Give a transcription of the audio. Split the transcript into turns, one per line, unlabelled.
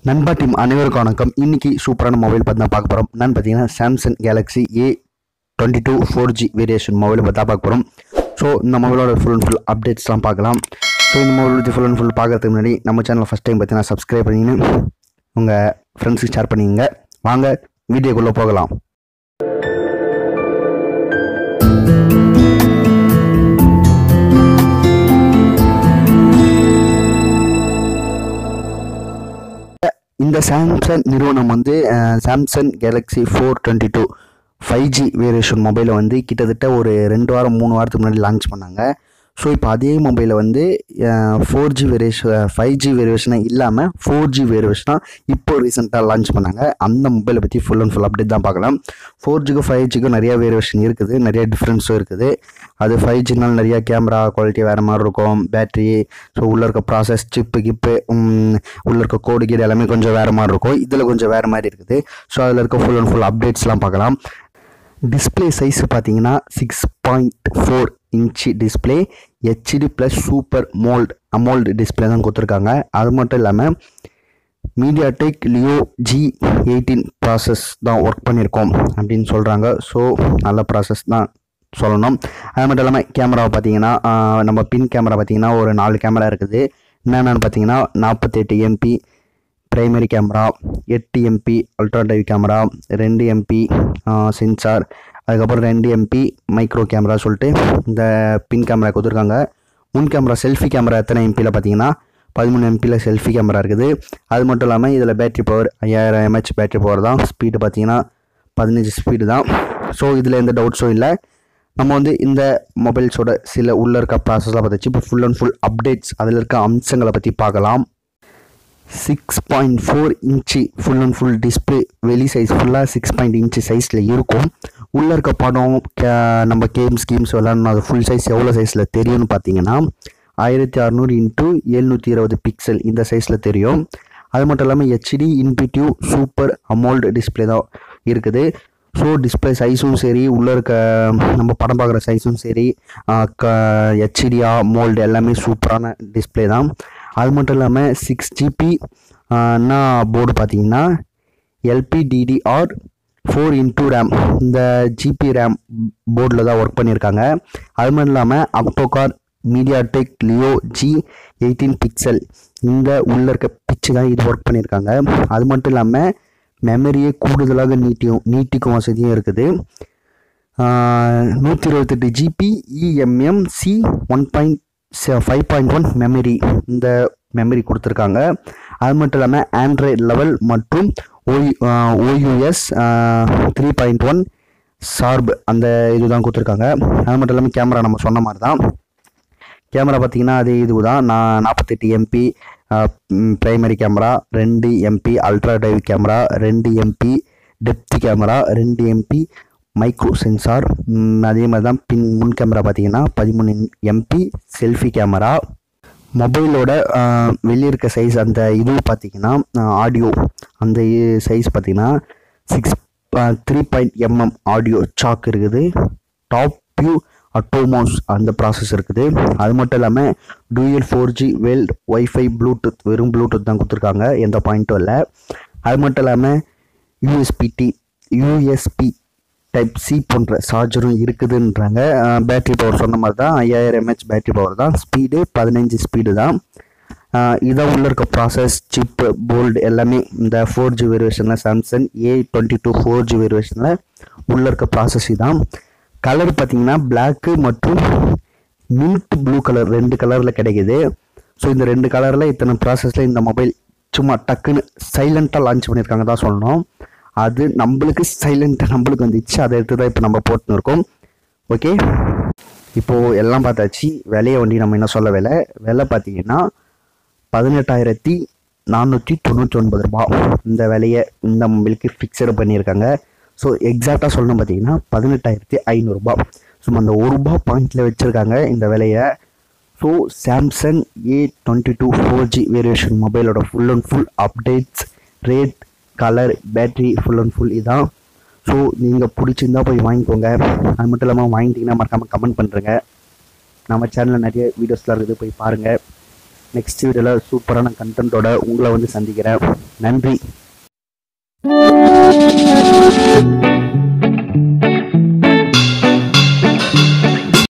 நண்பா டீம் அனைவருக்கும் வணக்கம் இன்னைக்கு சூப்பரான மொபைல் பார்த்து தான் பார்க்க போகிறோம் என்னன்னு பார்த்தீங்கன்னா Samsung Galaxy A twenty two four G variation mobile பார்த்து தான் பார்க்க போகிறோம் ஸோ இந்த மொபைலோட ஃபுல் அண்ட் ஃபுல் அப்டேட்ஸ்லாம் பார்க்கலாம் ஸோ இந்த மொபைல் பற்றி ஃபுல் அண்ட் ஃபுல் பார்க்கறதுக்கு முன்னாடி நம்ம சேனல் ஃபஸ்ட் டைம் பார்த்தீங்கன்னா சப்ஸ்கிரைப் பண்ணின்னு உங்கள் ஃப்ரெண்ட்ஸுக்கு ஷேர் பண்ணிக்கங்க வாங்க வீடியோக்குள்ளே போகலாம் இந்த சாம்சங் நிறுவனம் வந்து Samsung Galaxy four twenty two five G variation மொபைலை வந்து கிட்டத்தட்ட ஒரு ரெண்டு வாரம் மூணு வாரத்துக்கு முன்னாடி லான்ச் பண்ணாங்க ஸோ இப்போ அதே மொபைலை வந்து four G variation five G வேரியேஷனாக இல்லாமல் ஃபோர் ஜி வேரியேஷனாக இப்போ ரீசெண்டாக லான்ச் பண்ணாங்க அந்த மொபைலை பற்றி ஃபுல் அண்ட் ஃபுல் அப்டேட் தான் பார்க்கலாம் ஃபோர் ஜிக்கும் ஃபைவ் ஜிக்கும் நிறைய வேரியேஷன் இருக்குது நிறைய டிஃப்ரென்ஸும் இருக்குது அது ஃபைவ் ஜினால் நிறைய கேமரா குவாலிட்டி வேறு மாதிரி இருக்கும் பேட்ரி ஸோ உள்ளே இருக்க ப்ராசஸ் சிப்பு கிப்பு உள்ளே இருக்க கோடு கீடு எல்லாமே கொஞ்சம் வேறு மாதிரி இருக்கும் இதில் கொஞ்சம் வேறு மாதிரி இருக்குது ஸோ அதில் இருக்க ஃபுல் அண்ட் ஃபுல் அப்டேட்ஸ்லாம் பார்க்கலாம் டிஸ்பிளே சைஸ் பார்த்தீங்கன்னா six point four inch display HD plus super மோல்ட் அமோல்டு டிஸ்பிளே தான் கொடுத்துருக்காங்க அது மட்டும் இல்லாமல் MediaTek Helio G eighteen process தான் ஒர்க் பண்ணியிருக்கோம் அப்படின்னு சொல்கிறாங்க ஸோ நல்ல ப்ராசஸ் தான் சொல்லணும் அது மட்டும் இல்லாமல் கேமராவை பார்த்தீங்கன்னா நம்ம பின் கேமரா பார்த்தீங்கன்னா ஒரு நாலு கேமரா இருக்குது என்னென்னு பார்த்தீங்கன்னா நாற்பத்தெட்டு எம்பி பிரைமரி கேமரா எட்டு எம்பி அல்ட்ரா டைவ் கேமரா ரெண்டு எம்பி சென்சார் அதுக்கப்புறம் ரெண்டு எம்பி மைக்ரோ கேமரா சொல்லிட்டு இந்த பின் கேமரா கொடுத்துருக்காங்க முன் கேமரா செல்ஃபி கேமரா எத்தனை எம்பியில் பார்த்தீங்கன்னா பதிமூணு எம்பியில் செல்ஃபி கேமரா இருக்குது அது மட்டும் இல்லாமல் இதில் பேட்ரி பவர் ஐயாயிரம் எம்ஹெச் பேட்ரி பவர் தான் ஸ்பீடு பார்த்தீங்கன்னா பதினஞ்சு ஸ்பீடு தான் ஸோ இதில் எந்த டவுட்ஸும் இல்லை நம்ம வந்து இந்த மொபைல்ஸோட சில உள்ளே இருக்க ப்ராசஸ்லாம் பார்த்துச்சு இப்போ ஃபுல் அண்ட் ஃபுல் அப்டேட்ஸ் அதில் இருக்க அம்சங்களை பற்றி பார்க்கலாம் six point four inch full and full display வெளி சைஸ் ஃபுல்லாக சிக்ஸ் பாயிண்ட் இன்ச்சு சைஸில் இருக்கும் உள்ளே இருக்க படம் கே நம்ம கேம்ஸ் கேம்ஸ் விளாட்ணும் அது ஃபுல் சைஸ் எவ்வளோ சைஸில் தெரியும்னு பார்த்தீங்கன்னா ஆயிரத்தி அறநூறு இன்ட்டு எழுநூற்றி இருபது பிக்சல் இந்த சைஸில் தெரியும் அது மட்டும் இல்லாமல் HD infinity U super AMOLED display தான் இருக்குது ஸோ டிஸ்பிளே சைஸும் சரி உள்ளே இருக்க நம்ம படம் பார்க்குற சைஸும் சரி க ஹெச்டியா மோல்டு எல்லாமே சூப்பரான டிஸ்பிளே தான் அது மட்டும் இல்லாமல் சிக்ஸ் ஜிபி என்ன போர்டு பார்த்தீங்கன்னா எல்பிடிடிஆர் ஃபோர் இன்டூ ரேம் இந்த ஜிபி ரேம் போர்டில் தான் ஒர்க் பண்ணியிருக்காங்க அது மட்டும் இல்லாமல் octacore MediaTek Helio G eighteen pixel இந்த உள்ளே இருக்க பிச்சு தான் இது ஒர்க் பண்ணியிருக்காங்க அது மட்டும் இல்லாமல் மெமரியை கூடுதலாக நீட்டியும் நீட்டிக்கும் வசதியும் இருக்குது நூற்றி இருபத்தெட்டு GB EMMC one point five point one memory இந்த மெமரி கொடுத்துருக்காங்க அது மட்டும் இல்லாமல் ஆண்ட்ராய்ட் லெவல் மற்றும் ஓய் ஓயூஎஸ் த்ரீ பாயிண்ட் ஒன் சார்ப் அந்த இது தான் கொடுத்துருக்காங்க அது மட்டும் இல்லாமல் கேமரா நம்ம சொன்ன மாதிரி தான் கேமரா பார்த்தீங்கன்னா அது இது தான் நான் நாற்பத்தெட்டு எம்பி ப்ரைமரி கேமரா ரெண்டு எம்பி அல்ட்ரா டைவ் கேமரா ரெண்டு எம்பி டெப்த் கேமரா ரெண்டு எம்பி மைக்ரோ சென்சார் அதே மாதிரி தான் பின் முன் கேமரா பார்த்தீங்கன்னா பதிமூணு எம்பி செல்ஃபி கேமரா மொபைலோட வெளியே இருக்க சைஸ் அந்த இது பார்த்தீங்கன்னா ஆடியோ அந்த சைஸ் பார்த்தீங்கன்னா six three point MM audio jack இருக்குது டாப் வியூ அட்டோமோஸ் அந்த ப்ராசஸ் இருக்குது அது மட்டும் இல்லாமல் dual four G VoLTE WiFi Bluetooth வெறும் ப்ளூடூத் தான் கொடுத்துருக்காங்க எந்த பாயிண்ட்டும் இல்லை அது மட்டும் இல்லாமல் யூஎஸ்பிடி யூஎஸ்பி டைப் சி போன்ற சார்ஜரும் இருக்குதுன்றாங்க பேட்ரி பவர் சொன்ன மாதிரி தான் ஐயாயிரம் எம்ஹெச் பேட்ரி பவர் தான் ஸ்பீடு பதினஞ்சு ஸ்பீடு தான் இதான் உள்ள இருக்க ப்ராசஸ் சிப்பு போல்டு எல்லாமே இந்த ஃபோர் ஜி வேரியேஷனில் Samsung A twenty two four G வேரியேஷனில் உள்ள இருக்க ப்ராசஸ் தான் கலர் பார்த்தீங்கன்னா பிளாக்கு மற்றும் மின்ட் ப்ளூ கலர் ரெண்டு கலரில் கிடைக்குது ஸோ இந்த ரெண்டு கலரில் இத்தனை ப்ராசஸில் இந்த மொபைல் சும்மா டக்குன்னு சைலண்ட்டாக லான்ச் பண்ணியிருக்காங்க தான் சொல்லணும் அது நம்மளுக்கு சைலண்ட்டாக நம்மளுக்கு வந்துச்சு அதை எடுத்து தான் இப்போ நம்ம போட்டுன்னு இருக்கோம் ஓகே இப்போது எல்லாம் பார்த்தாச்சு விலையை வண்டி நம்ம என்ன சொல்ல விலை விலை பார்த்தீங்கன்னா பதினெட்டாயிரத்தி நானூற்றி தொண்ணூற்றி ஒன்பது ரூபா இந்த விலையை இந்த மொபைலுக்கு ஃபிக்ஸடு பண்ணியிருக்காங்க ஸோ எக்ஸாக்டாக சொல்லணும் பார்த்தீங்கன்னா பதினெட்டாயிரத்தி ஐநூறுரூபா சும்மா அந்த ஒரு ரூபா பாயிண்டில் வச்சுருக்காங்க இந்த விலையை so Samsung A twenty two four G variation மொபைலோட full and full updates rate colour battery full and full இதான் ஸோ நீங்கள் பிடிச்சிருந்தா போய் வாங்கிக்கோங்க அது மட்டும் இல்லாமல் வாங்கிட்டீங்கன்னா மறக்காமல் கமெண்ட் பண்ணுறேங்க நம்ம சேனலில் நிறைய வீடியோஸ்லாம் இருக்குது போய் பாருங்கள் நெக்ஸ்ட் வீடியோவில் சூப்பரான கண்டென்ட்டோட உங்களை வந்து சந்திக்கிறேன் நன்றி